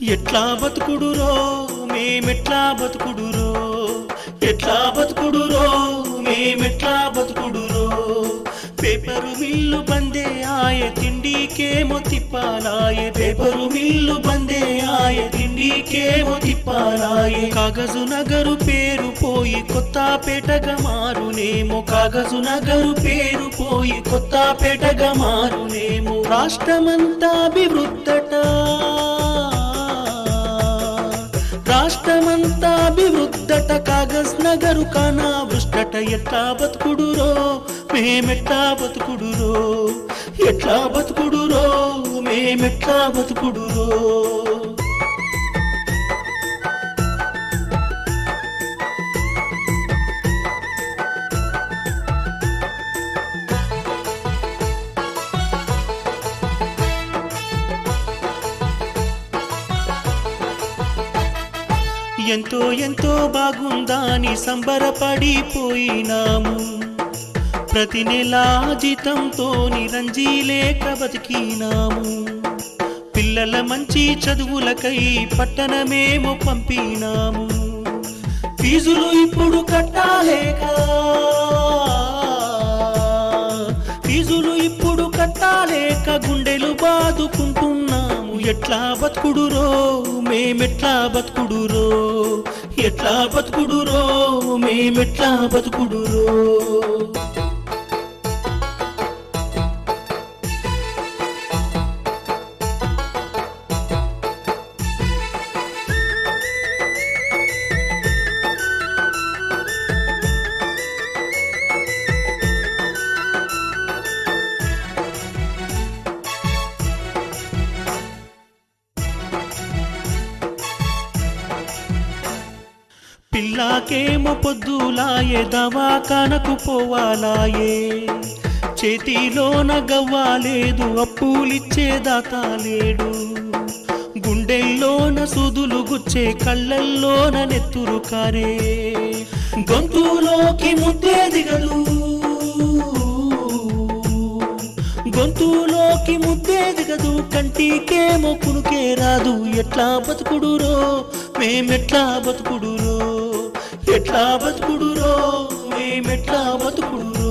ఎట్లా బతుకుడురో మేమెట్లా బతుకుడురో ఎట్లా బతుకుడురో మేమెట్లా బతుకుడురో paper mill బందే ఆయ తిండికేమో తిప్పాలాయే పేపరు మిల్లు బందే ఆయ తిండికేమో తిప్పాలాయే కాగజు నగరు పేరు పోయి కొత్తపేటగా మారునేమో కాగజు నగరు పేరు పోయి కొత్తపేటగా మారునేమో రాష్ట్రమంతా అభివృద్ధట రాష్ట్రమంతా అభివృద్ధట కాగజ్ నగరు కానా వృష్టట ఎట్లా బతుకుడురో మేమెట్లా బతుకుడురో ఎట్లా బతుకుడురో మేమెట్లా బతుకుడురో ఎంతో ఎంతో బాగుందని సంబరపడిపోయినాము ప్రతి నెలా జీతంతో నిరంజీలేక బతికినాము పిల్లల మంచి చదువులకై పట్టణమేమో పంపినాము ఫీజులు ఇప్పుడు కట్టాలేక ఫీజులు ఇప్పుడు కట్టాలేక గుండెలు బాదుకుంటున్నాము ఎట్లా బతుకుడురో మేమెట్లా బతుకుడురో ఎట్లా బతుకుడురో మేమెట్లా బతుకుడురో పిల్లాకేమో పొద్దులాయే దవాఖానకు పోవాలాయే చేతిలోన గవ్వాలేదు అప్పులిచ్చే దాత లేడు గుండెల్లోన సుదులు గుచ్చే కళ్ళల్లోన నెత్తురు కారే గొంతులోకి ముద్దే దిగదు గొంతులోకి ముద్దే దిగదు కంటికేమో కునుకే రాదు ఎట్లా బతుకుడురో మేమెట్లా బతుకుడురో ఎట్లా బతుకుడురో మేమెట్లా బతుకుడురో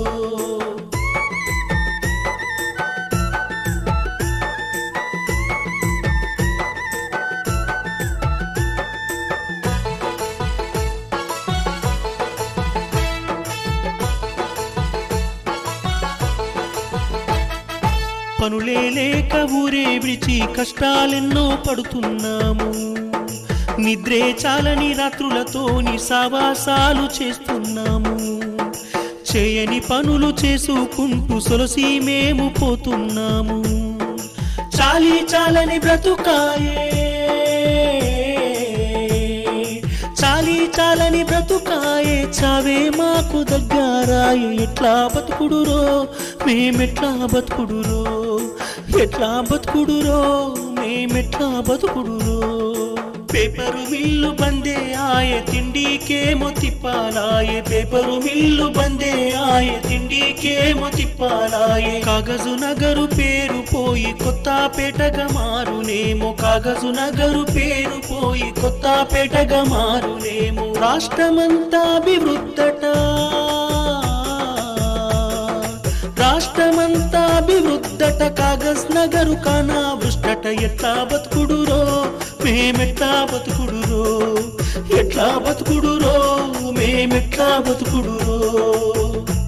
పనులే లేక ఊరే విడిచి కష్టాలెన్నో పడుతున్నాము నిద్రే చాలని రాత్రులతోని సావాసాలు చేస్తున్నాము చేయని పనులు చేసుకుంటూ సొలసి మేము పోతున్నాము చాలి చాలని బ్రతుకాయే చాలి చాలని బ్రతుకాయే చావే మాకు దగ్గరాయే ఎట్లా బతుకుడురో మేమెట్లా బతుకుడురో ఎట్లా బతుకుడురో మేమెట్లా బతుకుడురో పేపరు మిల్లు బందే ఆయ తిండికేమో తిప్పాలాయే పేపరు మిల్లు బందే ఆయ తిండికేమో తిప్పాలాయే కాగజు నగరు పేరు పోయి కొత్తపేటగా మారునేమో కాగజు నగరు పేరు పోయి కొత్తపేటగా మారునేమో రాష్ట్రమంతా అభివృద్ధట రాష్ట్రమంతా అభివృద్ధట కాగజ్ నగరు కానా వృష్టట ఎట్లా బతుకుడురో మేమెట్లా బతుకుడురో ఎట్లా బతుకుడురో మేమెట్లా బతుకుడురో